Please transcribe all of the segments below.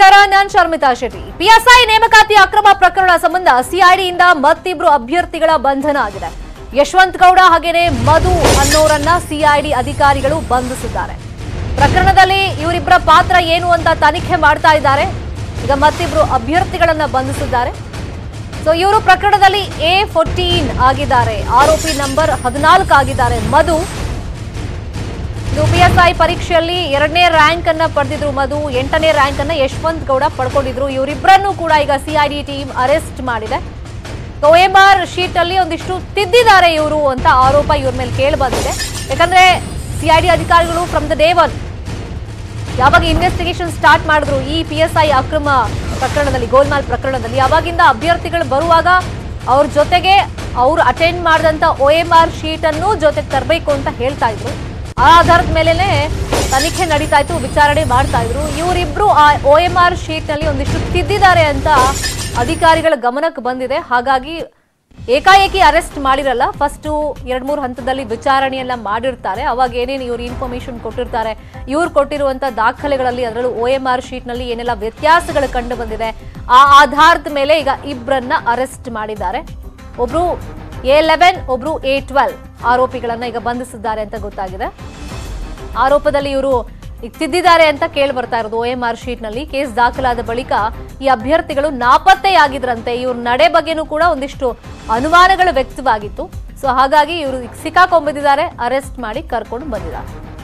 ನಮಸ್ಕಾರ ನಾನ್ ಶರ್ಮಿತಾ ಶೆಟ್ಟಿ ಪಿಎಸ್ಐ ನೇಮಕಾತಿ ಅಕ್ರಮ ಪ್ರಕರಣ ಸಂಬಂಧ ಸಿಐಡಿಯಿಂದ ಮತ್ತಿಬ್ರು ಅಭ್ಯರ್ಥಿಗಳ ಬಂಧನ ಆಗಿದೆ ಯಶವಂತ್ ಗೌಡ ಹಾಗೇನೆ ಮಧು ಅನ್ನೋರನ್ನ ಸಿಐಡಿ ಅಧಿಕಾರಿಗಳು ಬಂಧಿಸಿದ್ದಾರೆ ಪ್ರಕರಣದಲ್ಲಿ ಇವರಿಬ್ಬರ ಪಾತ್ರ ಏನು ಅಂತ ತನಿಖೆ ಮಾಡ್ತಾ ಇದ್ದಾರೆ ಈಗ ಮತ್ತಿಬ್ರು ಅಭ್ಯರ್ಥಿಗಳನ್ನ ಬಂಧಿಸಿದ್ದಾರೆ ಸೊ ಇವರು ಪ್ರಕರಣದಲ್ಲಿ ಎ ಫೋರ್ಟೀನ್ ಆಗಿದ್ದಾರೆ ಆರೋಪಿ ನಂಬರ್ ಹದಿನಾಲ್ಕು ಆಗಿದ್ದಾರೆ ಮಧು ಇದು ಪಿಎಸ್ಐ ಪರೀಕ್ಷೆಯಲ್ಲಿ ಎರಡನೇ ರ್ಯಾಂಕ್ ಅನ್ನ ಪಡೆದಿದ್ರು ಮಧು ಎಂಟನೇ ರ್ಯಾಂಕ್ ಅನ್ನ ಯಶವಂತ್ ಗೌಡ ಪಡ್ಕೊಂಡಿದ್ರು ಇವರಿಬ್ಬರನ್ನು ಕೂಡ ಈಗ ಸಿಐಡಿ ಟೀಮ್ ಅರೆಸ್ಟ್ ಮಾಡಿದೆ ಒಎಂಆರ್ ಶೀಟ್ ಅಲ್ಲಿ ಒಂದಿಷ್ಟು ತಿದ್ದಿದ್ದಾರೆ ಇವರು ಅಂತ ಆರೋಪ ಇವ್ರ ಮೇಲೆ ಕೇಳಿ ಬಂದಿದೆ ಯಾಕಂದ್ರೆ ಸಿಐಡಿ ಅಧಿಕಾರಿಗಳು ಫ್ರಮ್ ದ ಡೇ ಒನ್ ಯಾವಾಗ ಇನ್ವೆಸ್ಟಿಗೇಷನ್ ಸ್ಟಾರ್ಟ್ ಮಾಡಿದ್ರು ಈ ಪಿ ಎಸ್ ಐ ಅಕ್ರಮ ಪ್ರಕರಣದಲ್ಲಿ ಗೋಲ್ಮಾಲ್ ಪ್ರಕರಣದಲ್ಲಿ ಯಾವಾಗಿಂದ ಅಭ್ಯರ್ಥಿಗಳು ಬರುವಾಗ ಅವ್ರ ಜೊತೆಗೆ ಅವ್ರು ಅಟೆಂಡ್ ಮಾಡಿದಂತ ಒ ಎಂ ಆರ್ ಶೀಟ್ ಅನ್ನು ಜೊತೆಗೆ ತರಬೇಕು ಅಂತ ಹೇಳ್ತಾ ಇದ್ರು ಆ ಆಧಾರದ ಮೇಲೆನೆ ತನಿಖೆ ನಡೀತಾ ಇತ್ತು ವಿಚಾರಣೆ ಮಾಡ್ತಾ ಇದ್ರು ಇವರಿಬ್ರು ಆ ಒ ಎಂ ಆರ್ ಶೀಟ್ ನಲ್ಲಿ ಒಂದಿಷ್ಟು ತಿದ್ದಿದ್ದಾರೆ ಅಂತ ಅಧಿಕಾರಿಗಳ ಗಮನಕ್ಕೆ ಬಂದಿದೆ ಹಾಗಾಗಿ ಏಕಾಏಕಿ ಅರೆಸ್ಟ್ ಮಾಡಿರಲ್ಲ ಫಸ್ಟ್ ಎರಡ್ ಮೂರು ಹಂತದಲ್ಲಿ ವಿಚಾರಣೆಯನ್ನ ಮಾಡಿರ್ತಾರೆ ಅವಾಗ ಏನೇನು ಇವ್ರು ಇನ್ಫಾರ್ಮೇಶನ್ ಕೊಟ್ಟಿರ್ತಾರೆ ಇವ್ರು ಕೊಟ್ಟಿರುವಂತ ದಾಖಲೆಗಳಲ್ಲಿ ಅದರಲ್ಲೂ ಒ ಎಂ ಆರ್ ಶೀಟ್ ನಲ್ಲಿ ಏನೆಲ್ಲ ವ್ಯತ್ಯಾಸಗಳು ಕಂಡು ಬಂದಿದೆ ಆ ಆಧಾರದ ಮೇಲೆ ಈಗ ಇಬ್ಬರನ್ನ ಅರೆಸ್ಟ್ ಮಾಡಿದ್ದಾರೆ ಒಬ್ರು ಎ ಲೆವೆನ್ ಒಬ್ರು ಎ ಟ್ವೆಲ್ ಆರೋಪಿಗಳನ್ನ ಈಗ ಬಂಧಿಸಿದ್ದಾರೆ ಅಂತ ಗೊತ್ತಾಗಿದೆ ಆರೋಪದಲ್ಲಿ ಇವರು ಈಗ ತಿದ್ದಿದ್ದಾರೆ ಅಂತ ಕೇಳಿ ಬರ್ತಾ ಇರೋದು ಒ ಎಂ ಆರ್ ಶೀಟ್ ನಲ್ಲಿ ಕೇಸ್ ದಾಖಲಾದ ಬಳಿಕ ಈ ಅಭ್ಯರ್ಥಿಗಳು ನಾಪತ್ತೆಯಾಗಿದ್ರಂತೆ ಇವ್ರ ನಡೆ ಬಗ್ಗೆನೂ ಕೂಡ ಒಂದಿಷ್ಟು ಅನುಮಾನಗಳು ವ್ಯಕ್ತವಾಗಿತ್ತು ಸೊ ಹಾಗಾಗಿ ಇವರು ಈಗ ಸಿಕ್ಕಾಕೊಂಡ್ಬಿದ್ದಾರೆ ಅರೆಸ್ಟ್ ಮಾಡಿ ಕರ್ಕೊಂಡು ಬಂದಿದ್ದಾರೆ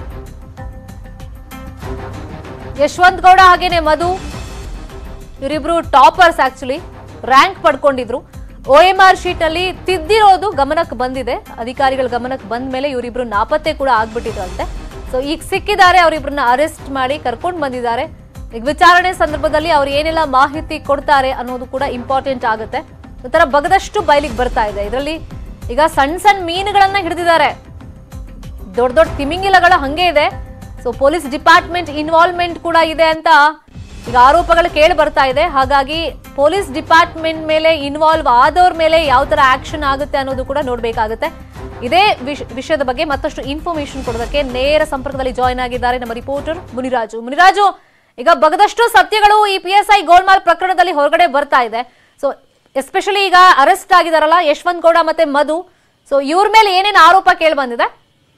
ಯಶವಂತ್ ಗೌಡ ಹಾಗೇನೆ ಮಧು ಇವರಿಬ್ರು ಟಾಪರ್ಸ್ ಆಕ್ಚುಲಿ ರ್ಯಾಂಕ್ ಪಡ್ಕೊಂಡಿದ್ರು ಒ ಎಂ ಆರ್ ಶೀಟ್ ಅಲ್ಲಿ ತಿದ್ದಿರೋದು ಗಮನಕ್ಕೆ ಬಂದಿದೆ ಅಧಿಕಾರಿಗಳ ಗಮನಕ್ಕೆ ಬಂದ ಮೇಲೆ ಇವರಿಬ್ರು ನಾಪತ್ತೆ ಕೂಡ ಆಗ್ಬಿಟ್ಟಿದ್ರಂತೆ ಸೊ ಈಗ ಸಿಕ್ಕಿದ್ದಾರೆ ಅವರಿಬ್ರನ್ನ ಅರೆಸ್ಟ್ ಮಾಡಿ ಕರ್ಕೊಂಡು ಬಂದಿದ್ದಾರೆ ಈಗ ವಿಚಾರಣೆ ಸಂದರ್ಭದಲ್ಲಿ ಅವ್ರು ಏನೆಲ್ಲ ಮಾಹಿತಿ ಕೊಡ್ತಾರೆ ಅನ್ನೋದು ಕೂಡ ಇಂಪಾರ್ಟೆಂಟ್ ಆಗುತ್ತೆ ಒಂಥರ ಬಗದಷ್ಟು ಬಯಲಿಗೆ ಬರ್ತಾ ಇದೆ ಇದರಲ್ಲಿ ಈಗ ಸಣ್ಣ ಸಣ್ಣ ಮೀನುಗಳನ್ನ ಹಿಡಿದಿದ್ದಾರೆ ದೊಡ್ಡ ದೊಡ್ಡ ತಿಮಿಂಗಿಲಗಳ ಹಂಗೆ ಇದೆ ಸೊ ಪೊಲೀಸ್ ಡಿಪಾರ್ಟ್ಮೆಂಟ್ ಇನ್ವಾಲ್ವ್ಮೆಂಟ್ ಕೂಡ ಇದೆ ಅಂತ ಈಗ ಆರೋಪಗಳು ಕೇಳಿ ಬರ್ತಾ ಇದೆ ಹಾಗಾಗಿ ಪೊಲೀಸ್ ಡಿಪಾರ್ಟ್ಮೆಂಟ್ ಮೇಲೆ ಇನ್ವಾಲ್ವ್ ಆದವ್ರ ಮೇಲೆ ಯಾವ ತರ ಆಕ್ಷನ್ ಆಗುತ್ತೆ ಅನ್ನೋದು ಕೂಡ ನೋಡ್ಬೇಕಾಗುತ್ತೆ ಇದೇ ವಿಷ- ವಿಷಯದ ಬಗ್ಗೆ ಮತ್ತಷ್ಟು ಇನ್ಫಾರ್ಮೇಶನ್ ಕೊಡೋದಕ್ಕೆ ನೇರ ಸಂಪರ್ಕದಲ್ಲಿ ಜಾಯ್ನ್ ಆಗಿದ್ದಾರೆ ನಮ್ಮ ರಿಪೋರ್ಟರ್ ಮುನಿರಾಜು ಮುನಿರಾಜು ಈಗ ಬಗದಷ್ಟು ಸತ್ಯಗಳು ಈ ಪಿ ಎಸ್ ಐ ಗೋಲ್ಮಾಲ್ ಪ್ರಕರಣದಲ್ಲಿ ಹೊರಗಡೆ ಬರ್ತಾ ಇದೆ ಸೊ ಎಸ್ಪೆಷಲಿ ಈಗ ಅರೆಸ್ಟ್ ಆಗಿದಾರಲ್ಲ ಯಶವಂತ್ ಗೌಡ ಮತ್ತೆ ಮಧು ಸೊ ಇವ್ರ ಮೇಲೆ ಏನೇನು ಆರೋಪ ಕೇಳಿ ಬಂದಿದೆ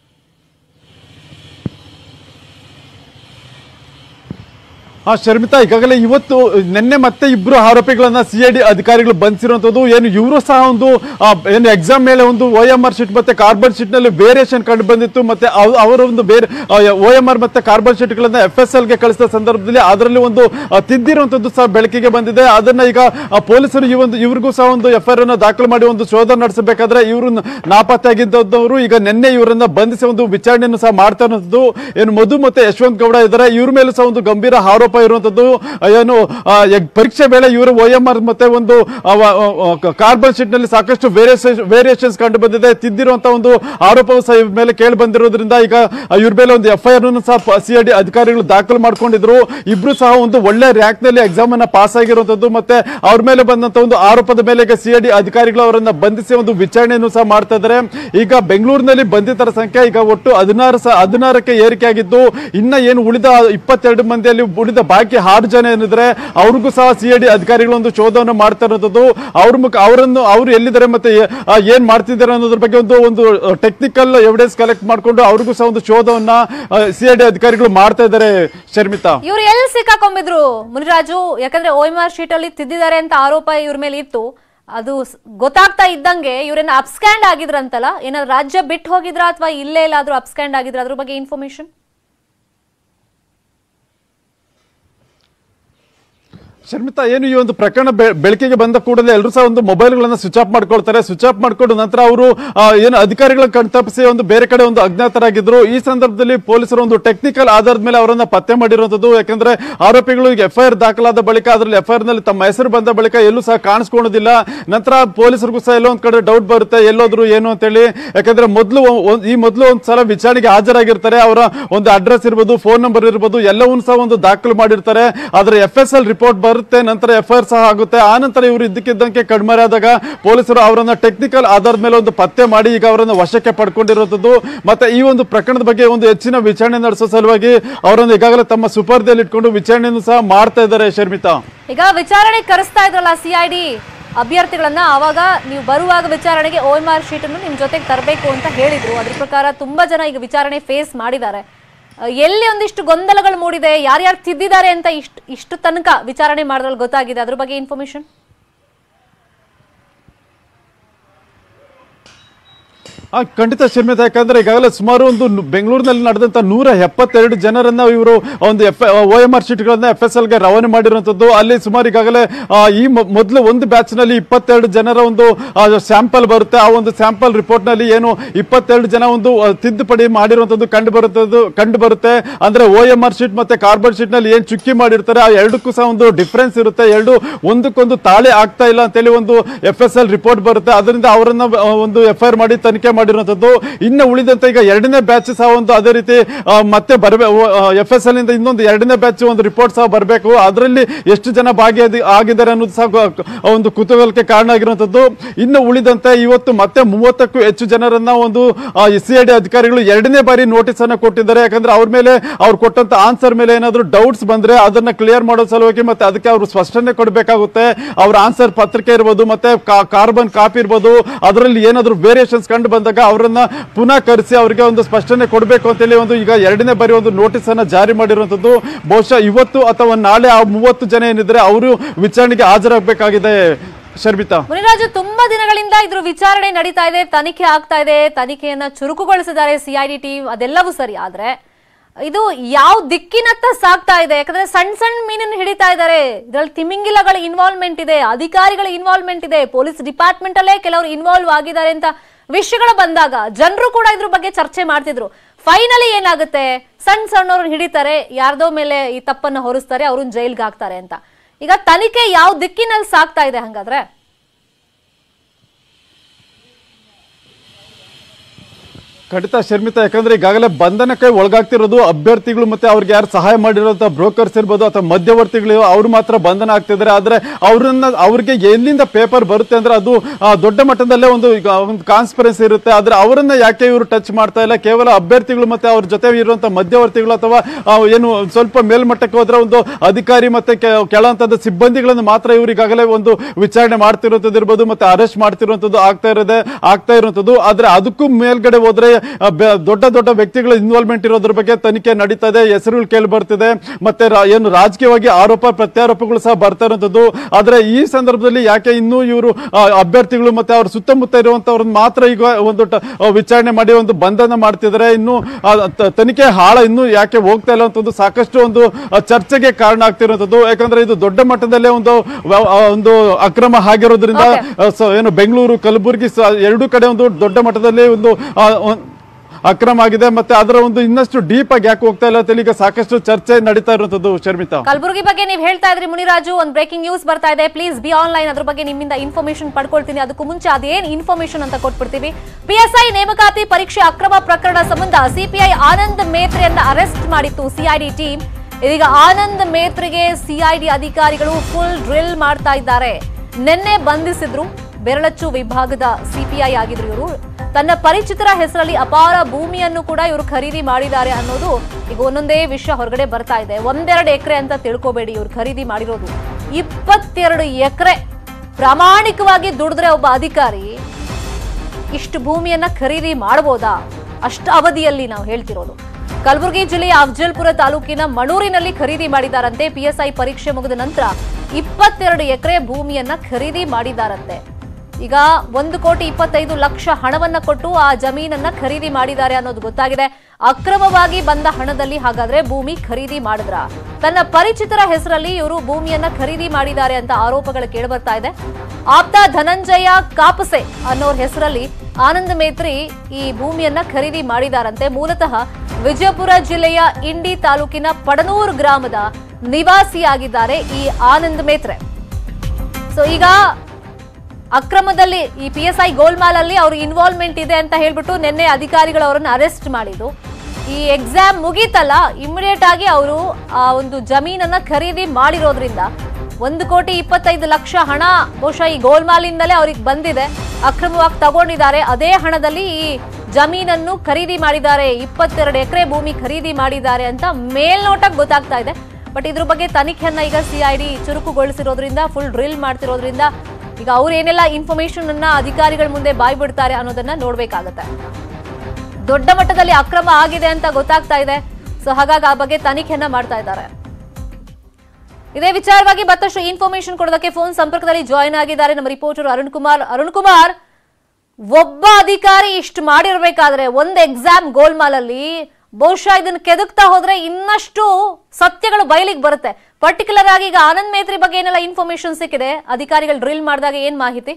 ಆ ಶರ್ಮಿತಾ ಈಗಾಗಲೇ ಇವತ್ತು ನಿನ್ನೆ ಮತ್ತೆ ಇಬ್ರು ಆರೋಪಿಗಳನ್ನ ಸಿಐಡಿ ಅಧಿಕಾರಿಗಳು ಬಂಧಿಸಿರುವಂತದ್ದು ಏನು ಇವರು ಸಹ ಒಂದು ಆ, ಏನು ಎಕ್ಸಾಮ್ ಮೇಲೆ ಒಂದು ಒ ಎಂ ಆರ್ ಶೀಟ್ ಮತ್ತೆ ಕಾರ್ಬನ್ ಶೀಟ್ ನಲ್ಲಿ ವೇರಿಯೇಷನ್ ಕಂಡು ಬಂದಿತ್ತು ಮತ್ತೆ ಅವ್- ಅವರ ಒಂದು ಬೇರೆ ಒ ಎಂ ಆರ್ ಮತ್ತೆ ಕಾರ್ಬನ್ ಶೀಟ್ ಗಳನ್ನ ಎಫ್ ಎಸ್ ಎಲ್ ಗೆ ಕಳಿಸಿದ ಸಂದರ್ಭದಲ್ಲಿ ಅದರಲ್ಲಿ ಒಂದು ಆ, ತಿದ್ದಿರುವಂತದ್ದು ಸಹ ಬೆಳಕಿಗೆ ಬಂದಿದೆ ಅದನ್ನ ಈಗ ಆ, ಪೊಲೀಸರು ಈ ಒಂದು ಇವ್ರಿಗೂ ಸಹ ಒಂದು ಎಫ್ ಐ ಆರ್ ಅನ್ನು ದಾಖಲು ಮಾಡಿ ಒಂದು ಶೋಧ ನಡೆಸಬೇಕಾದ್ರೆ ಇವರು ನಾಪತ್ತೆ ಆಗಿದ್ದವರು ಈಗ ನಿನ್ನೆ ಇವರನ್ನ ಬಂಧಿಸಿ ಒಂದು ವಿಚಾರಣೆಯನ್ನು ಸಹ ಮಾಡ್ತಾ ಇರುವಂತದ್ದು ಏನು ಮಧು ಮತ್ತೆ ಯಶವಂತ್ ಗೌಡ ಇದ್ದಾರೆ ಇವ್ರ ಮೇಲೂ ಸಹ ಒಂದು ಗಂಭೀರ ಆರೋಪ ಇರುವಂತದ್ದು ಏನು ಆ, ಎಗ್- ಪರೀಕ್ಷೆ ವೇಳೆ ಇವರು ಒ ಎಂ ಆರ್ ಮತ್ತೆ ಒಂದು ಕಾರ್ಬನ್ ಶೀಟ್ ನಲ್ಲಿ ಸಾಕಷ್ಟು ವೇರಿಯೇಷನ್ಸ್ ಕಂಡು ಬಂದಿದೆ ತಿದ್ದಿರುವಂತ ಒಂದು ಆರೋಪವು ಸಹ ಇವ್ರ ಮೇಲೆ ಕೇಳಿ ಬಂದಿರೋದ್ರಿಂದ ಈಗ ಇವ್ರ ಮೇಲೆ ಒಂದು ಎಫ್ ಐ ಆರ್ ಸಹ ಸಿಐಡಿ ಅಧಿಕಾರಿಗಳು ದಾಖಲು ಮಾಡ್ಕೊಂಡಿದ್ರು ಇಬ್ರು ಸಹ ಒಂದು ಒಳ್ಳೆ ರ್ಯಾಂಕ್ ನಲ್ಲಿ ಎಕ್ಸಾಮ್ ಅನ್ನ ಪಾಸ್ ಆಗಿರುವಂತದ್ದು ಮತ್ತೆ ಅವ್ರ ಮೇಲೆ ಬಂದಂತ ಒಂದು ಆರೋಪದ ಮೇಲೆ ಈಗ ಸಿಐಡಿ ಅಧಿಕಾರಿಗಳು ಅವರನ್ನ ಬಂಧಿಸಿ ಒಂದು ವಿಚಾರಣೆಯನ್ನು ಸಹ ಮಾಡ್ತಾ ಇದ್ದಾರೆ ಈಗ ಬೆಂಗಳೂರಿನಲ್ಲಿ ಬಂಧಿತರ ಸಂಖ್ಯೆ ಈಗ ಒಟ್ಟು ಹದಿನಾರು ಸಹ ಹದಿನಾರಕ್ಕೆ ಏರಿಕೆ ಆಗಿದ್ದು ಇನ್ನ ಏನು ಉಳಿದ ಇಪ್ಪತ್ತೆರಡು ಮಂದಿಯಲ್ಲಿ ಉಳಿದ ಬಾಕಿ ಆರು ಜನ ಏನಿದ್ರೆ ಅವ್ರಿಗೂ ಸಹ ಸಿಐಡಿ ಅಧಿಕಾರಿಗಳು ಒಂದು ಶೋಧವನ್ನು ಮಾಡ್ತಾ ಇರೋದು ಅವ್ರ ಮುಖ ಅವರನ್ನು ಅವ್ರು ಎಲ್ಲಿದ್ದಾರೆ ಮತ್ತೆ ಏ- ಆ, ಏನ್ ಮಾಡ್ತಿದ್ದಾರೆ ಅನ್ನೋದ್ರ ಬಗ್ಗೆ ಒಂದು ಒಂದು ಟೆಕ್ನಿಕಲ್ ಎವಿಡೆನ್ಸ್ ಕಲೆಕ್ಟ್ ಮಾಡ್ಕೊಂಡು ಅವ್ರಿಗೂ ಸಹ ಒಂದು ಶೋಧವನ್ನ ಸಿಐಡಿ ಅಧಿಕಾರಿಗಳು ಮಾಡ್ತಾ ಇದ್ದಾರೆ ಶರ್ಮಿತಾ ಇವ್ರು ಎಲ್ಲಿ ಸಿಕ್ಕಾಕೊಂಬಿದ್ರು ಮುನಿರಾಜು ಯಾಕಂದ್ರೆ ಒ ಎಂ ಆರ್ ಶೀಟ್ ಅಲ್ಲಿ ತಿದ್ದಿದ್ದಾರೆ ಅಂತ ಆರೋಪ ಇವ್ರ ಮೇಲೆ ಇತ್ತು ಅದು ಸ್- ಗೊತ್ತಾಗ್ತಾ ಇದ್ದಂಗೆ ಇವ್ರೇನ ಅಪ್ಸ್ಕ್ಯಾಂಡ್ ಆಗಿದ್ರಂತಲ್ಲ ಏನಾದ್ರು ರಾಜ್ಯ ಬಿಟ್ಟು ಹೋಗಿದ್ರ ಅಥವಾ ಇಲ್ಲೇ ಎಲ್ಲಾದ್ರೂ ಅಪ್ಸ್ಕ್ಯಾಂಡ್ ಆಗಿದ್ರ ಅದ್ರ ಬಗ್ಗೆ ಇನ್ಫಾರ್ಮೇಶನ್ ಶರ್ಮಿತಾ ಏನು ಈ ಒಂದು ಪ್ರಕರಣ ಬೆ- ಬೆಳಕಿಗೆ ಬಂದ ಕೂಡಲೇ ಎಲ್ಲರೂ ಸಹ ಒಂದು ಮೊಬೈಲ್ಗಳನ್ನ ಸ್ವಿಚ್ ಆಫ್ ಮಾಡ್ಕೊಳ್ತಾರೆ ಸ್ವಿಚ್ ಆಫ್ ಮಾಡ್ಕೊಂಡು ನಂತರ ಅವರು ಆ, ಏನು ಅಧಿಕಾರಿಗಳ ಕಣ್ತಪ್ಪಿಸಿ ಒಂದು ಬೇರೆ ಕಡೆ ಒಂದು ಅಜ್ಞಾತರಾಗಿದ್ರು ಈ ಸಂದರ್ಭದಲ್ಲಿ ಪೊಲೀಸರು ಒಂದು ಟೆಕ್ನಿಕಲ್ ಆಧಾರದ ಮೇಲೆ ಅವರನ್ನ ಪತ್ತೆ ಮಾಡಿರುವಂತದ್ದು ಯಾಕಂದ್ರೆ ಆರೋಪಿಗಳು ಈಗ ಎಫ್ಐಆರ್ ದಾಖಲಾದ ಬಳಿಕ ಅದರಲ್ಲಿ ಎಫ್ಐಆರ್ ನಲ್ಲಿ ತಮ್ಮ ಹೆಸರು ಬಂದ ಬಳಿಕ ಎಲ್ಲೂ ಸಹ ಕಾಣಿಸ್ಕೊಳ್ಳೋದಿಲ್ಲ ನಂತರ ಪೊಲೀಸರಿಗೂ ಸಹ ಎಲ್ಲೋ ಒಂದ್ ಕಡೆ ಡೌಟ್ ಬರುತ್ತೆ ಎಲ್ಲೋದ್ರು ಏನು ಅಂತೇಳಿ ಯಾಕಂದ್ರೆ ಮೊದಲು ಈ ಮೊದಲು ಒಂದ್ ಸಲ ವಿಚಾರಣೆಗೆ ಹಾಜರಾಗಿರ್ತಾರೆ ಅವರ ಒಂದು ಅಡ್ರೆಸ್ ಇರ್ಬೋದು ಫೋನ್ ನಂಬರ್ ಇರ್ಬೋದು ಎಲ್ಲವನ್ನೂ ಸಹ ಒಂದು ದಾಖಲು ಮಾಡಿರ್ತಾರೆ ಆದ್ರೆ ಎಫ್ ಎಸ್ ಎಲ್ ರಿಪೋರ್ಟ್ ಬರುತ್ತೆ ನಂತರ ಎಫ್ ಐ ಆರ್ ಸಹ ಆಗುತ್ತೆ ಆ ನಂತರ ಇವರು ಇದ್ದಕ್ಕಿದ್ದಂಗೆ ಕಡಿಮೆ ಆದಾಗ ಪೊಲೀಸರು ಅವರನ್ನ ಟೆಕ್ನಿಕಲ್ ಆಧಾರದ ಮೇಲೆ ಒಂದು ಪತ್ತೆ ಮಾಡಿ ಈಗ ಅವರನ್ನ ವಶಕ್ಕೆ ಪಡ್ಕೊಂಡಿರುವಂತದ್ದು ಮತ್ತೆ ಈ ಒಂದು ಪ್ರಕರಣದ ಬಗ್ಗೆ ಒಂದು ಹೆಚ್ಚಿನ ವಿಚಾರಣೆ ನಡೆಸೋ ಸಲುವಾಗಿ ಅವರನ್ನು ಈಗಾಗಲೇ ತಮ್ಮ ಸುಪರ್ದಿಯಲ್ಲಿ ಇಟ್ಕೊಂಡು ವಿಚಾರಣೆಯನ್ನು ಸಹ ಮಾಡ್ತಾ ಇದ್ದಾರೆ ಶರ್ಮಿತಾ ಈಗ ವಿಚಾರಣೆ ಕರೆಸ್ತಾ ಇದ್ರಲ್ಲ ಸಿಐಡಿ ಅಭ್ಯರ್ಥಿಗಳನ್ನ ಆವಾಗ ನೀವು ಬರುವಾಗ ವಿಚಾರಣೆಗೆ ಓ ಎಂ ಆರ್ ಶೀಟ್ ಅನ್ನು ನಿಮ್ ಜೊತೆಗೆ ತರಬೇಕು ಅಂತ ಹೇಳಿದ್ರು ಅದ್ರ ಪ್ರಕಾರ ತುಂಬಾ ಜನ ಈಗ ವಿಚಾರಣೆ ಫೇಸ್ ಮಾಡಿದ್ದಾರೆ ಅಹ್, ಎಲ್ಲಿ ಒಂದಿಷ್ಟು ಗೊಂದಲಗಳು ಮೂಡಿದೆ ಯಾರ್ಯಾರು ತಿದ್ದಿದ್ದಾರೆ ಅಂತ ಇಷ್ಟು ಇಷ್ಟು ತನಕ ವಿಚಾರಣೆ ಮಾಡಿದ್ರಲ್ಲಿ ಗೊತ್ತಾಗಿದೆ ಅದ್ರ ಬಗ್ಗೆ ಇನ್ಫಾರ್ಮೇಶನ್ ಆ ಖಂಡಿತ ಶರ್ಮಿತ ಯಾಕಂದ್ರೆ ಈಗಾಗಲೇ ಸುಮಾರು ಒಂದು ನು- ಬೆಂಗಳೂರಿನಲ್ಲಿ ನಡೆದಂತ ನೂರ ಎಪ್ಪತ್ತೆರಡು ಜನರನ್ನ ಇವರು ಒಂದು ಎಫ್ ಒ ಎಂ ಆರ್ ಶೀಟ್ಗಳನ್ನ ಎಫ್ ಎಸ್ ಎಲ್ಗೆ ರವಾನೆ ಮಾಡಿರುವಂತದ್ದು ಅಲ್ಲಿ ಸುಮಾರು ಈಗಾಗಲೇ ಆ, ಈ ಮೊ- ಮೊದಲು ಒಂದು ಬ್ಯಾಚ್ ನಲ್ಲಿ ಇಪ್ಪತ್ತೆರಡು ಜನರ ಒಂದು ಸ್ಯಾಂಪಲ್ ಬರುತ್ತೆ ಆ ಒಂದು ಸ್ಯಾಂಪಲ್ ರಿಪೋರ್ಟ್ ನಲ್ಲಿ ಏನು ಇಪ್ಪತ್ತೆರಡು ಜನ ಒಂದು ಆ, ತಿದ್ದುಪಡಿ ಮಾಡಿರುವಂತದ್ದು ಕಂಡು ಬರುತ್ತದೆ ಕಂಡು ಬರುತ್ತೆ ಅಂದ್ರೆ ಒ ಎಂ ಆರ್ ಶೀಟ್ ಮತ್ತೆ ಕಾರ್ಬನ್ ಶೀಟ್ ನಲ್ಲಿ ಏನ್ ಚುಕ್ಕಿ ಮಾಡಿರ್ತಾರೆ ಆ ಎರಡಕ್ಕೂ ಸಹ ಒಂದು ಡಿಫ್ರೆನ್ಸ್ ಇರುತ್ತೆ ಎರಡು ಒಂದಕ್ಕೊಂದು ತಾಳೆ ಆಗ್ತಾ ಇಲ್ಲ ಅಂತೇಳಿ ಒಂದು ಎಫ್ ಎಸ್ ಎಲ್ ರಿಪೋರ್ಟ್ ಬರುತ್ತೆ ಅದರಿಂದ ಅವರನ್ನ ಆ, ಒಂದು ಎಫ್ ಐ ಆರ್ ಮಾಡಿ ತನಿಖೆ ಮಾಡಿರುವಂತದ್ದು ಇನ್ನು ಉಳಿದಂತೆ ಈಗ ಎರಡನೇ ಬ್ಯಾಚ್ ಸಹ ಒಂದು ಅದೇ ರೀತಿ ಆ, ಮತ್ತೆ ಬರಬೇಕು ಎಫ್ ಎಸ್ ಎಲ್ ಇಂದ ಇನ್ನೊಂದು ಎರಡನೇ ಬ್ಯಾಚ್ ಒಂದು ರಿಪೋರ್ಟ್ ಸಹ ಬರಬೇಕು ಅದರಲ್ಲಿ ಎಷ್ಟು ಜನ ಭಾಗಿಯಾಗಿ ಆಗಿದ್ದಾರೆ ಅನ್ನೋದು ಸಹ ಗೊ- ಒಂದು ಕುತೂಹಲಕ್ಕೆ ಕಾರಣ ಆಗಿರುವಂತದ್ದು ಇನ್ನು ಉಳಿದಂತೆ ಇವತ್ತು ಮತ್ತೆ ಮೂವತ್ತಕ್ಕೂ ಹೆಚ್ಚು ಜನರನ್ನ ಒಂದು ಸಿ ಐ ಡಿ ಅಧಿಕಾರಿಗಳು ಎರಡನೇ ಬಾರಿ ನೋಟಿಸ್ ಅನ್ನ ಕೊಟ್ಟಿದ್ದಾರೆ ಯಾಕಂದ್ರೆ ಅವ್ರ ಮೇಲೆ ಅವ್ರು ಕೊಟ್ಟಂತ ಆನ್ಸರ್ ಮೇಲೆ ಏನಾದ್ರು ಡೌಟ್ಸ್ ಬಂದ್ರೆ ಅದನ್ನ ಕ್ಲಿಯರ್ ಮಾಡೋ ಸಲುವಾಗಿ ಮತ್ತೆ ಅದಕ್ಕೆ ಅವರು ಸ್ಪಷ್ಟನೆ ಕೊಡಬೇಕಾಗುತ್ತೆ ಅವ್ರ ಆನ್ಸರ್ ಪತ್ರಿಕೆ ಇರ್ಬೋದು ಮತ್ತೆ ಕಾರ್ಬನ್ ಕಾಪಿ ಇರ್ಬೋದು ಅದರಲ್ಲಿ ಏನಾದ್ರು ವೇರಿಯೇಷನ್ಸ್ ಕಂಡು ಬಂದಾಗ ಅವರನ್ನ ಪುನಃ ಕರೆಸಿ ಅವರಿಗೆ ಒಂದು ಸ್ಪಷ್ಟನೆ ಕೊಡಬೇಕು ಅಂತೇಳಿ ಒಂದು ಈಗ ಎರಡನೇ ಬಾರಿ ಒಂದು ನೋಟಿಸ್ ಅನ್ನ ಜಾರಿ ಮಾಡಿರುವಂತದ್ದು ಬಹುಶಃ ಇವತ್ತು ಅಥವಾ ನಾಳೆ ಆ ಮೂವತ್ತು ಜನ ಏನಿದ್ರೆ ಅವರು ವಿಚಾರಣೆಗೆ ಹಾಜರಾಗಬೇಕಾಗಿದೆ ಶರ್ಮಿತಾ ಮುನಿರಾಜು ತುಂಬಾ ದಿನಗಳಿಂದ ಇದ್ರ ವಿಚಾರಣೆ ನಡೀತಾ ಇದೆ ತನಿಖೆ ಆಗ್ತಾ ಇದೆ ತನಿಖೆಯನ್ನ ಚುರುಕುಗೊಳಿಸಿದ್ದಾರೆ ಸಿಐಡಿ ಟೀಮ್ ಅದೆಲ್ಲವೂ ಸರಿ ಆದ್ರೆ ಇದು ಯಾವ ದಿಕ್ಕಿನತ್ತ ಸಾಗ್ತಾ ಇದೆ ಯಾಕಂದ್ರೆ ಸಣ್ಣ ಸಣ್ಣ ಮೀನನ್ನು ಹಿಡಿತಾ ಇದ್ದಾರೆ ಇದ್ರಲ್ಲಿ ತಿಮಿಂಗಿಲಗಳ ಇನ್ವಾಲ್ವ್ಮೆಂಟ್ ಇದೆ ಅಧಿಕಾರಿಗಳ ಇನ್ವಾಲ್ವ್ಮೆಂಟ್ ಇದೆ ಪೊಲೀಸ್ ಡಿಪಾರ್ಟ್ಮೆಂಟ್ ಅಲ್ಲೇ ಕೆಲವರು ಇನ್ವಾಲ್ವ್ ಆಗಿದ್ದಾರೆ ಅಂತ ವಿಷಯಗಳು ಬಂದಾಗ ಜನರು ಕೂಡ ಇದ್ರ ಬಗ್ಗೆ ಚರ್ಚೆ ಮಾಡ್ತಿದ್ರು ಫೈನಲಿ ಏನಾಗುತ್ತೆ ಸಣ್ಣ ಸಣ್ಣವ್ರನ್ನ ಹಿಡಿತಾರೆ ಯಾರ್ದೋ ಮೇಲೆ ಈ ತಪ್ಪನ್ನ ಹೊರಿಸ್ತಾರೆ ಅವ್ರನ್ನ ಜೈಲ್ಗೆ ಹಾಕ್ತಾರೆ ಅಂತ ಈಗ ತನಿಖೆ ಯಾವ ದಿಕ್ಕಿನಲ್ಲಿ ಸಾಗ್ತಾ ಇದೆ ಹಂಗಾದ್ರೆ ಖಂಡಿತ ಶರ್ಮಿತಾ ಯಾಕಂದ್ರೆ ಈಗಾಗಲೇ ಬಂಧನಕ್ಕೆ ಒಳಗಾಗ್ತಿರೋದು ಅಭ್ಯರ್ಥಿಗಳು ಮತ್ತೆ ಅವ್ರಿಗೆ ಯಾರು ಸಹಾಯ ಮಾಡಿರೋಂಥ ಬ್ರೋಕರ್ಸ್ ಇರ್ಬೋದು ಅಥವಾ ಮಧ್ಯವರ್ತಿಗಳು ಅವ್ರು ಮಾತ್ರ ಬಂಧನ ಆಗ್ತಿದ್ದಾರೆ ಆದ್ರೆ ಅವ್ರನ್ನ ಅವ್ರಿಗೆ ಎಲ್ಲಿಂದ ಪೇಪರ್ ಬರುತ್ತೆ ಅಂದ್ರೆ ಅದು ಆ, ದೊಡ್ಡ ಮಟ್ಟದಲ್ಲೇ ಒಂದು ಈಗ ಒಂದು ಕಾನ್ಸ್ಪರೆನ್ಸಿ ಇರುತ್ತೆ ಆದ್ರೆ ಅವರನ್ನ ಯಾಕೆ ಇವರು ಟಚ್ ಮಾಡ್ತಾ ಇಲ್ಲ ಕೇವಲ ಅಭ್ಯರ್ಥಿಗಳು ಮತ್ತೆ ಅವ್ರ ಜೊತೆ ಇರುವಂತ ಮಧ್ಯವರ್ತಿಗಳು ಅಥವಾ ಆ, ಏನು ಸ್ವಲ್ಪ ಮೇಲ್ಮಟ್ಟಕ್ಕೆ ಹೋದ್ರೆ ಒಂದು ಅಧಿಕಾರಿ ಮತ್ತೆ ಕೆ- ಕೆಳಹಂತದ ಸಿಬ್ಬಂದಿಗಳನ್ನು ಮಾತ್ರ ಇವ್ರು ಈಗಾಗಲೇ ಒಂದು ವಿಚಾರಣೆ ಮಾಡ್ತಿರುವಂತದ್ದು ಇರ್ಬೋದು ಮತ್ತೆ ಅರೆಸ್ಟ್ ಮಾಡ್ತಿರುವಂತದ್ದು ಆಗ್ತಾ ಇರೋದೆ ಆಗ್ತಾ ಇರುವಂತದ್ದು ಆದ್ರೆ ಅದಕ್ಕೂ ಮೇಲ್ಗಡೆ ಹೋದ್ರೆ ಆ, ಬೆ- ದೊಡ್ಡ ದೊಡ್ಡ ವ್ಯಕ್ತಿಗಳ ಇನ್ವಾಲ್ವ್ಮೆಂಟ್ ಇರೋದ್ರ ಬಗ್ಗೆ ತನಿಖೆ ನಡೀತಾ ಇದೆ ಹೆಸರುಗಳು ಕೇಳಿ ಬರ್ತಿದೆ ಮತ್ತೆ ರಾ- ಏನು ರಾಜಕೀಯವಾಗಿ ಆರೋಪ ಪ್ರತ್ಯಾರೋಪಗಳು ಸಹ ಬರ್ತಾ ಇರುವಂತದ್ದು ಆದ್ರೆ ಈ ಸಂದರ್ಭದಲ್ಲಿ ಯಾಕೆ ಇನ್ನೂ ಇವರು ಅಭ್ಯರ್ಥಿಗಳು ಮತ್ತೆ ಅವ್ರ ಸುತ್ತಮುತ್ತ ಇರುವಂತವ್ರನ್ನ ಮಾತ್ರ ಈಗ ಒಂದು ಟ- ಆ, ವಿಚಾರಣೆ ಮಾಡಿ ಒಂದು ಬಂಧನ ಮಾಡ್ತಿದ್ದಾರೆ ಇನ್ನು ಆ, ತ- ತನಿಖೆ ಹಾಳ ಇನ್ನೂ ಯಾಕೆ ಹೋಗ್ತಾ ಇಲ್ಲ ಅಂತ ಒಂದು ಸಾಕಷ್ಟು ಒಂದು ಆ, ಚರ್ಚೆಗೆ ಕಾರಣ ಆಗ್ತಿರುವಂತದ್ದು ಯಾಕಂದ್ರೆ ಇದು ದೊಡ್ಡ ಮಟ್ಟದಲ್ಲೇ ಒಂದು ವ್ಯವ- ಆ, ಒಂದು ಅಕ್ರಮ ಆಗಿರೋದ್ರಿಂದ ಆ, ಸ- ಏನು ಬೆಂಗಳೂರು ಕಲಬುರಗಿ ಸ- ಎರಡೂ ಕಡೆ ಒಂದು ದೊಡ್ಡ ಮಟ್ಟದಲ್ಲಿ ಒಂದು ಆ, ಒಂದ್- ಅಕ್ರಮ ಆಗಿದೆ ಮತ್ತೆ ಅದರ ಒಂದು ಇನ್ನಷ್ಟು ಡೀಪ್ ಆಗಿ ಯಾಕೆ ಹೋಗ್ತಾ ಇಲ್ಲ ಅಂತ ಈಗ ಸಾಕಷ್ಟು ಚರ್ಚೆ ನಡೀತಾ ಇರುವಂತದ್ದು ಶರ್ಮಿತಾ ಕಲಬುರಗಿ ಬಗ್ಗೆ ನೀವು ಹೇಳ್ತಾ ಇದ್ರಿ ಮುನಿರಾಜು ಒಂದು ಬ್ರೇಕಿಂಗ್ ನ್ಯೂಸ್ ಬರ್ತಾ ಇದೆ ಪ್ಲೀಸ್ ಬಿ ಆನ್ಲೈನ್ ಅದ್ರ ಬಗ್ಗೆ ನಿಮ್ಮಿಂದ ಇನ್ಫಾರ್ಮೇಶನ್ ಪಡ್ಕೊಳ್ತೀನಿ ಅದಕ್ಕೂ ಮುಂಚೆ ಅದೇನ್ ಇನ್ಫಾರ್ಮೇಶನ್ ಅಂತ ಕೊಟ್ಬಿಡ್ತೀವಿ ಪಿಎಸ್ಐ ನೇಮಕಾತಿ ಪರೀಕ್ಷೆ ಅಕ್ರಮ ಪ್ರಕರಣ ಸಂಬಂಧ ಸಿಪಿಐ ಆನಂದ್ ಮೇತ್ರೆಯನ್ನ ಅರೆಸ್ಟ್ ಮಾಡಿತ್ತು ಸಿಐಡಿ ಟೀಮ್ ಇದೀಗ ಆನಂದ್ ಮೇತ್ರಿಗೆ ಸಿಐಡಿ ಅಧಿಕಾರಿಗಳು ಫುಲ್ ಡ್ರಿಲ್ ಮಾಡ್ತಾ ಇದ್ದಾರೆ ನಿನ್ನೆ ಬಂಧಿಸಿದ್ರು ಬೆರಳಚ್ಚು ವಿಭಾಗದ ಸಿಪಿಐ ಆಗಿದ್ರು ಇವರು ತನ್ನ ಪರಿಚಿತರ ಹೆಸರಲ್ಲಿ ಅಪಾರ ಭೂಮಿಯನ್ನು ಕೂಡ ಇವರು ಖರೀದಿ ಮಾಡಿದ್ದಾರೆ ಅನ್ನೋದು ಈಗ ಒಂದೊಂದೇ ವಿಷಯ ಹೊರಗಡೆ ಬರ್ತಾ ಇದೆ ಒಂದೆರಡು ಎಕರೆ ಅಂತ ತಿಳ್ಕೊಬೇಡಿ ಇವ್ರು ಖರೀದಿ ಮಾಡಿರೋದು ಇಪ್ಪತ್ತೆರಡು ಎಕರೆ ಪ್ರಾಮಾಣಿಕವಾಗಿ ದುಡಿದ್ರೆ ಒಬ್ಬ ಅಧಿಕಾರಿ ಇಷ್ಟು ಭೂಮಿಯನ್ನ ಖರೀದಿ ಮಾಡಬಹುದಾ ಅಷ್ಟು ಅವಧಿಯಲ್ಲಿ ನಾವು ಹೇಳ್ತಿರೋದು ಕಲಬುರಗಿ ಜಿಲ್ಲೆಯ ಅಫ್ಜಲ್ಪುರ ತಾಲೂಕಿನ ಮಣೂರಿನಲ್ಲಿ ಖರೀದಿ ಮಾಡಿದಾರಂತೆ ಪಿಎಸ್ಐ ಪರೀಕ್ಷೆ ಮುಗಿದ ನಂತರ ಇಪ್ಪತ್ತೆರಡು ಎಕರೆ ಭೂಮಿಯನ್ನ ಖರೀದಿ ಮಾಡಿದಾರಂತೆ ಈಗ ಒಂದು ಕೋಟಿ ಇಪ್ಪತ್ತೈದು ಲಕ್ಷ ಹಣವನ್ನ ಕೊಟ್ಟು ಆ ಜಮೀನನ್ನ ಖರೀದಿ ಮಾಡಿದ್ದಾರೆ ಅನ್ನೋದು ಗೊತ್ತಾಗಿದೆ ಅಕ್ರಮವಾಗಿ ಬಂದ ಹಣದಲ್ಲಿ ಹಾಗಾದ್ರೆ ಭೂಮಿ ಖರೀದಿ ಮಾಡಿದ್ರ ತನ್ನ ಪರಿಚಿತರ ಹೆಸರಲ್ಲಿ ಇವರು ಭೂಮಿಯನ್ನ ಖರೀದಿ ಮಾಡಿದ್ದಾರೆ ಅಂತ ಆರೋಪಗಳು ಕೇಳಿಬರ್ತಾ ಇದೆ ಆಪ್ತ ಧನಂಜಯ ಕಾಪಸೆ ಅನ್ನೋರ್ ಹೆಸರಲ್ಲಿ ಆನಂದ್ ಮೇತ್ರಿ ಈ ಭೂಮಿಯನ್ನ ಖರೀದಿ ಮಾಡಿದಾರಂತೆ ಮೂಲತಃ ವಿಜಯಪುರ ಜಿಲ್ಲೆಯ ಇಂಡಿ ತಾಲೂಕಿನ ಪಡನೂರು ಗ್ರಾಮದ ನಿವಾಸಿಯಾಗಿದ್ದಾರೆ ಈ ಆನಂದ್ ಮೇತ್ರೆ ಸೊ ಈಗ ಅಕ್ರಮದಲ್ಲಿ ಈ ಪಿ ಎಸ್ ಐ ಗೋಲ್ಮಾಲ್ ಅಲ್ಲಿ ಅವ್ರ ಇನ್ವಾಲ್ವ್ಮೆಂಟ್ ಇದೆ ಅಂತ ಹೇಳ್ಬಿಟ್ಟು ನಿನ್ನೆ ಅಧಿಕಾರಿಗಳು ಅವರನ್ನು ಅರೆಸ್ಟ್ ಮಾಡಿದ್ದು ಈ ಎಕ್ಸಾಮ್ ಮುಗೀತಲ್ಲ ಇಮಿಡಿಯೇಟ್ ಆಗಿ ಅವರು ಆ ಒಂದು ಜಮೀನನ್ನ ಖರೀದಿ ಮಾಡಿರೋದ್ರಿಂದ ಒಂದು ಕೋಟಿ ಇಪ್ಪತ್ತೈದು ಲಕ್ಷ ಹಣ ಬಹುಶಃ ಈ ಗೋಲ್ಮಾಲಿಂದಲೇ ಅವ್ರಿಗೆ ಬಂದಿದೆ ಅಕ್ರಮವಾಗಿ ತಗೊಂಡಿದ್ದಾರೆ ಅದೇ ಹಣದಲ್ಲಿ ಈ ಜಮೀನನ್ನು ಖರೀದಿ ಮಾಡಿದ್ದಾರೆ ಇಪ್ಪತ್ತೆರಡು ಎಕರೆ ಭೂಮಿ ಖರೀದಿ ಮಾಡಿದ್ದಾರೆ ಅಂತ ಮೇಲ್ನೋಟಕ್ಕೆ ಗೊತ್ತಾಗ್ತಾ ಇದೆ ಬಟ್ ಇದ್ರ ಬಗ್ಗೆ ತನಿಖೆಯನ್ನ ಈಗ ಸಿಐಡಿ ಚುರುಕುಗೊಳಿಸಿರೋದ್ರಿಂದ ಫುಲ್ ಡ್ರಿಲ್ ಮಾಡ್ತಿರೋದ್ರಿಂದ ಈಗ ಅವ್ರು ಏನೆಲ್ಲ ಇನ್ಫಾರ್ಮೇಶನ್ ಅನ್ನ ಅಧಿಕಾರಿಗಳ ಮುಂದೆ ಬಾಯ್ ಬಿಡ್ತಾರೆ ಅನ್ನೋದನ್ನ ನೋಡ್ಬೇಕಾಗತ್ತೆ ದೊಡ್ಡ ಮಟ್ಟದಲ್ಲಿ ಅಕ್ರಮ ಆಗಿದೆ ಅಂತ ಗೊತ್ತಾಗ್ತಾ ಇದೆ ಸೊ ಹಾಗಾಗಿ ಆ ಬಗ್ಗೆ ತನಿಖೆಯನ್ನ ಮಾಡ್ತಾ ಇದ್ದಾರೆ ಇದೇ ವಿಚಾರವಾಗಿ ಮತ್ತಷ್ಟು ಇನ್ಫಾರ್ಮೇಶನ್ ಕೊಡೋದಕ್ಕೆ ಫೋನ್ ಸಂಪರ್ಕದಲ್ಲಿ ಜಾಯಿನ್ ಆಗಿದ್ದಾರೆ ನಮ್ಮ ರಿಪೋರ್ಟರ್ ಅರುಣ್ ಕುಮಾರ್ ಅರುಣ್ ಕುಮಾರ್ ಒಬ್ಬ ಅಧಿಕಾರಿ ಇಷ್ಟು ಮಾಡಿರ್ಬೇಕಾದ್ರೆ ಒಂದು ಎಕ್ಸಾಮ್ ಗೋಲ್ಮಾಲ್ ಅಲ್ಲಿ ಬಹುಶಃ ಇದನ್ನ ಕೆದಕ್ತಾ ಹೋದ್ರೆ ಇನ್ನಷ್ಟು ಸತ್ಯಗಳು ಬಯಲಿಗೆ ಬರುತ್ತೆ ಪರ್ಟಿಕ್ಯುಲರ್ ಆಗಿ ಈಗ ಆನಂದ್ ಮೇತ್ರಿ ಬಗ್ಗೆ ಏನೆಲ್ಲ ಇನ್ಫಾರ್ಮೇಶನ್ ಸಿಕ್ಕಿದೆ ಅಧಿಕಾರಿಗಳು ಡ್ರಿಲ್ ಮಾಡಿದಾಗ ಏನ್ ಮಾಹಿತಿ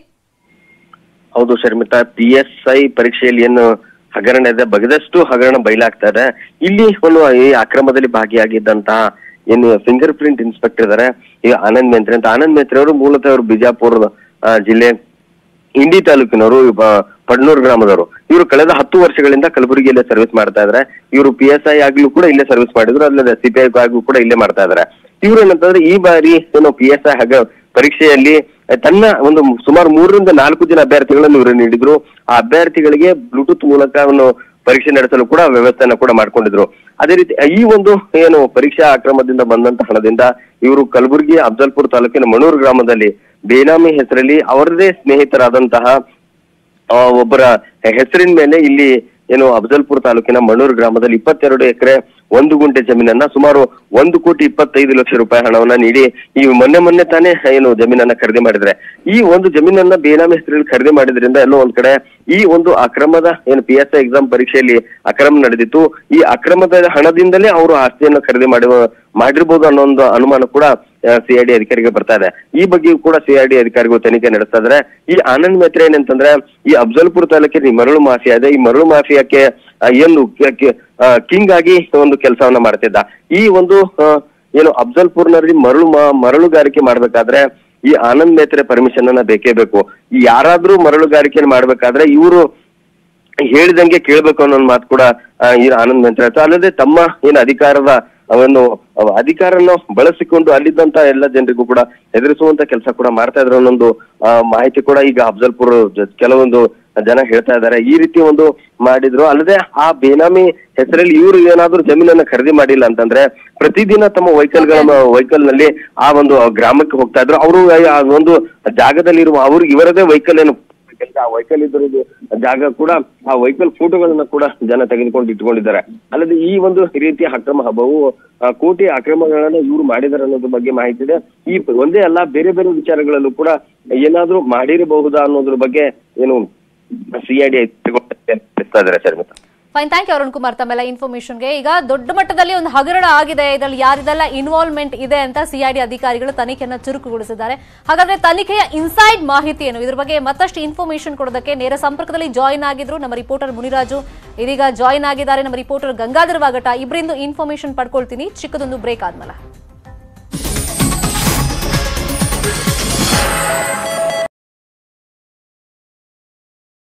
ಹೌದು ಶರ್ಮಿತಾ ಪಿ ಎಸ್ ಐ ಪರೀಕ್ಷೆಯಲ್ಲಿ ಏನು ಹಗರಣ ಇದೆ ಬಗೆದಷ್ಟು ಹಗರಣ ಬಯಲಾಗ್ತಾ ಇದೆ ಇಲ್ಲಿ ಒಂದು ಈ ಅಕ್ರಮದಲ್ಲಿ ಭಾಗಿಯಾಗಿದ್ದಂತಹ ಏನು ಫಿಂಗರ್ ಪ್ರಿಂಟ್ ಇನ್ಸ್ಪೆಕ್ಟರ್ ಇದಾರೆ ಈಗ ಆನಂದ್ ಮೇತ್ರಿ ಅಂತ ಆನಂದ್ ಮೇತ್ರಿ ಅವರು ಮೂಲತಃ ಅವರು ಬಿಜಾಪುರ ಆ, ಜಿಲ್ಲೆ ಇಂಡಿ ತಾಲೂಕಿನವರು ಇವ- ಪಡ್ನೂರು ಗ್ರಾಮದವರು ಇವರು ಕಳೆದ ಹತ್ತು ವರ್ಷಗಳಿಂದ ಕಲಬುರಗಿಯಲ್ಲೇ ಸರ್ವಿಸ್ ಮಾಡ್ತಾ ಇದ್ದಾರೆ ಇವರು ಪಿ ಎಸ್ ಐ ಆಗ್ಲೂ ಕೂಡ ಇಲ್ಲೇ ಸರ್ವಿಸ್ ಮಾಡಿದ್ರು ಅಲ್ಲದೆ ಸಿ ಪಿ ಐ ಆಗ್ಲೂ ಕೂಡ ಇಲ್ಲೇ ಮಾಡ್ತಾ ಇದ್ದಾರೆ ಇವ್ರು ಏನಂತಂದ್ರೆ ಈ ಬಾರಿ ಏನು ಪಿ ಎಸ್ ಐ ಹಾಗ ಪರೀಕ್ಷೆಯಲ್ಲಿ ತನ್ನ ಒಂದು ಸುಮಾರು ಮೂರರಿಂದ ನಾಲ್ಕು ಜನ ಅಭ್ಯರ್ಥಿಗಳನ್ನು ಇವರು ನೀಡಿದ್ರು ಆ ಅಭ್ಯರ್ಥಿಗಳಿಗೆ ಬ್ಲೂಟೂತ್ ಮೂಲಕ ಒಂದು ಪರೀಕ್ಷೆ ನಡೆಸಲು ಕೂಡ ವ್ಯವಸ್ಥೆಯನ್ನ ಕೂಡ ಮಾಡ್ಕೊಂಡಿದ್ರು ಅದೇ ರೀತಿ ಈ ಒಂದು ಏನು ಪರೀಕ್ಷಾ ಅಕ್ರಮದಿಂದ ಬಂದಂತ ಹಣದಿಂದ ಇವರು ಕಲಬುರಗಿ ಅಫ್ಜಲ್ಪುರ್ ತಾಲೂಕಿನ ಮಣೂರು ಗ್ರಾಮದಲ್ಲಿ ಬೇನಾಮಿ ಹೆಸರಲ್ಲಿ ಅವರದೇ ಸ್ನೇಹಿತರಾದಂತಹ ಆ, ಒಬ್ಬರ ಹೆಸರಿನ ಮೇಲೆ ಇಲ್ಲಿ ಏನು ಅಫಜಲ್ಪುರ್ ತಾಲೂಕಿನ ಮಣ್ಣೂರು ಗ್ರಾಮದಲ್ಲಿ ಇಪ್ಪತ್ತೆರಡು ಎಕರೆ ಒಂದು ಗುಂಟೆ ಜಮೀನನ್ನ ಸುಮಾರು ಒಂದು ಕೋಟಿ ಇಪ್ಪತ್ತೈದು ಲಕ್ಷ ರೂಪಾಯಿ ಹಣವನ್ನ ನೀಡಿ ಈ ಮೊನ್ನೆ ಮೊನ್ನೆ ತಾನೇ ಏನು ಜಮೀನನ್ನ ಖರೀದಿ ಮಾಡಿದ್ರೆ ಈ ಒಂದು ಜಮೀನನ್ನ ಬೇನಾಮಿ ಹೆಸರಲ್ಲಿ ಖರೀದಿ ಮಾಡಿದ್ರಿಂದ ಎಲ್ಲೋ ಒಂದ್ ಕಡೆ ಈ ಒಂದು ಅಕ್ರಮದ ಏನು ಪಿ ಎಸ್ ಐ ಎಕ್ಸಾಮ್ ಪರೀಕ್ಷೆಯಲ್ಲಿ ಅಕ್ರಮ ನಡೆದಿತ್ತು ಈ ಅಕ್ರಮದ ಹಣದಿಂದಲೇ ಅವರು ಆಸ್ತಿಯನ್ನು ಖರೀದಿ ಮಾಡುವ ಮಾಡಿರ್ಬೋದು ಅನ್ನೋ ಒಂದು ಅನುಮಾನ ಕೂಡ ಸಿಐಡಿ ಅಧಿಕಾರಿಗೆ ಬರ್ತಾ ಇದೆ ಈ ಬಗ್ಗೆಯೂ ಕೂಡ ಸಿಐಡಿ ಅಧಿಕಾರಿಗಳು ತನಿಖೆ ನಡೆಸ್ತಾ ಇದ್ದಾರೆ ಈ ಆನಂದ್ ಮೇತ್ರೆ ಏನಂತಂದ್ರೆ ಈ ಅಫ್ಜಲ್ಪುರ್ ತಾಲೂಕಿನ ಈ ಮರಳು ಮಾಫಿಯಾ ಇದೆ ಈ ಮರಳು ಮಾಫಿಯಾಕ್ಕೆ ಆ, ಏನು ಕಿಂಗ್ ಆಗಿ ಒಂದು ಕೆಲಸವನ್ನ ಮಾಡ್ತಿದ್ದ ಈ ಒಂದು ಆ, ಏನು ಅಫ್ಜಲ್ಪುರ್ನಲ್ಲಿ ಮರಳು ಮಾ- ಮರಳುಗಾರಿಕೆ ಮಾಡ್ಬೇಕಾದ್ರೆ ಈ ಆನಂದ್ ಮೇತ್ರೆ ಪರ್ಮಿಷನ್ ಅನ್ನ ಬೇಕೇ ಬೇಕು ಈ ಯಾರಾದ್ರೂ ಮರಳುಗಾರಿಕೆ ಮಾಡ್ಬೇಕಾದ್ರೆ ಇವರು ಹೇಳಿದಂಗೆ ಕೇಳ್ಬೇಕು ಅನ್ನೋ ಒಂದ್ ಮಾತು ಕೂಡ ಆ, ಈ ಆನಂದ್ ಮೆಂತ್ರ ಹೇಳ್ತಾರೆ ಅಲ್ಲದೆ ತಮ್ಮ ಏನು ಅಧಿಕಾರದ ಒಂದು ಅಧಿಕಾರನ ಬಳಸಿಕೊಂಡು ಅಲ್ಲಿದ್ದಂತ ಎಲ್ಲ ಜನರಿಗೂ ಕೂಡ ಹೆದರಿಸುವಂತ ಕೆಲಸ ಕೂಡ ಮಾಡ್ತಾ ಇದ್ರು ಅನ್ನೊಂದು ಆ, ಮಾಹಿತಿ ಕೂಡ ಈಗ ಅಫ್ಜಲ್ಪುರ್ ಜ- ಕೆಲವೊಂದು ಜನ ಹೇಳ್ತಾ ಇದ್ದಾರೆ ಈ ರೀತಿ ಒಂದು ಮಾಡಿದ್ರು ಅಲ್ಲದೆ ಆ ಬೇನಾಮಿ ಹೆಸರಲ್ಲಿ ಇವರು ಏನಾದ್ರೂ ಜಮೀನನ್ನ ಖರೀದಿ ಮಾಡಿಲ್ಲ ಅಂತಂದ್ರೆ ಪ್ರತಿದಿನ ತಮ್ಮ ವೆಹಿಕಲ್ ಗಳ ವೆಹಿಕಲ್ ನಲ್ಲಿ ಆ ಒಂದು ಗ್ರಾಮಕ್ಕೆ ಹೋಗ್ತಾ ಇದ್ರು ಅವರು ಆ ಒಂದು ಜಾಗದಲ್ಲಿರುವ ಅವ್ರಿಗೆ ಇವರದೇ ವೆಹಿಕಲ್ ಏನು ಕೆಲಸ ಆ ವೆಹಿಕಲ್ ಇದ್ರದ್ದು ಜಾಗ ಕೂಡ ಆ ವೆಹಿಕಲ್ ಫೋಟೋಗಳನ್ನ ಕೂಡ ಜನ ತೆಗೆದುಕೊಂಡು ಇಟ್ಕೊಂಡಿದ್ದಾರೆ ಅಲ್ಲದೆ ಈ ಒಂದು ರೀತಿಯ ಅಕ್ರಮ ಹಬ್ಬವು ಆ, ಕೋಟಿ ಅಕ್ರಮಗಳನ್ನ ಇವರು ಮಾಡಿದಾರೆ ಅನ್ನೋದ್ರ ಬಗ್ಗೆ ಮಾಹಿತಿ ಇದೆ ಈ ಒಂದೇ ಅಲ್ಲ ಬೇರೆ ಬೇರೆ ವಿಚಾರಗಳಲ್ಲೂ ಕೂಡ ಏನಾದ್ರೂ ಮಾಡಿರಬಹುದಾ ಅನ್ನೋದ್ರ ಬಗ್ಗೆ ಏನು ಸಿಐಡಿ ಇದ್ದಾರೆ Sharmita fine thank you Arun Kumar ತಮ್ಮೆಲ್ಲ ಇನ್ಫಾರ್ಮೇಶನ್ಗೆ ಈಗ ದೊಡ್ಡ ಮಟ್ಟದಲ್ಲಿ ಒಂದು ಹಗರಣ ಆಗಿದೆ ಇದರಲ್ಲಿ ಯಾರಿದೆಲ್ಲ ಇನ್ವಾಲ್ವ್ಮೆಂಟ್ ಇದೆ ಅಂತ ಸಿಐಡಿ ಅಧಿಕಾರಿಗಳು ತನಿಖೆಯನ್ನು ಚುರುಕುಗೊಳಿಸಿದ್ದಾರೆ ಹಾಗಾದ್ರೆ ತನಿಖೆಯ ಇನ್ಸೈಡ್ ಮಾಹಿತಿ ಏನು ಇದ್ರ ಬಗ್ಗೆ ಮತ್ತಷ್ಟು ಇನ್ಫಾರ್ಮೇಶನ್ ಕೊಡೋದಕ್ಕೆ ನೇರ ಸಂಪರ್ಕದಲ್ಲಿ ಜಾಯಿನ್ ಆಗಿದ್ರು ನಮ್ಮ ರಿಪೋರ್ಟರ್ ಮುನಿರಾಜು ಇದೀಗ ಜಾಯಿನ್ ಆಗಿದ್ದಾರೆ ನಮ್ಮ ರಿಪೋರ್ಟರ್ ಗಂಗಾಧರ್ ವಾಗಟ ಇಬ್ಬರಿಂದ ಇನ್ಫಾರ್ಮೇಶನ್ ಪಡ್ಕೊಳ್ತೀನಿ ಚಿಕ್ಕದೊಂದು ಬ್ರೇಕ್ ಆದ್ಮೇಲೆ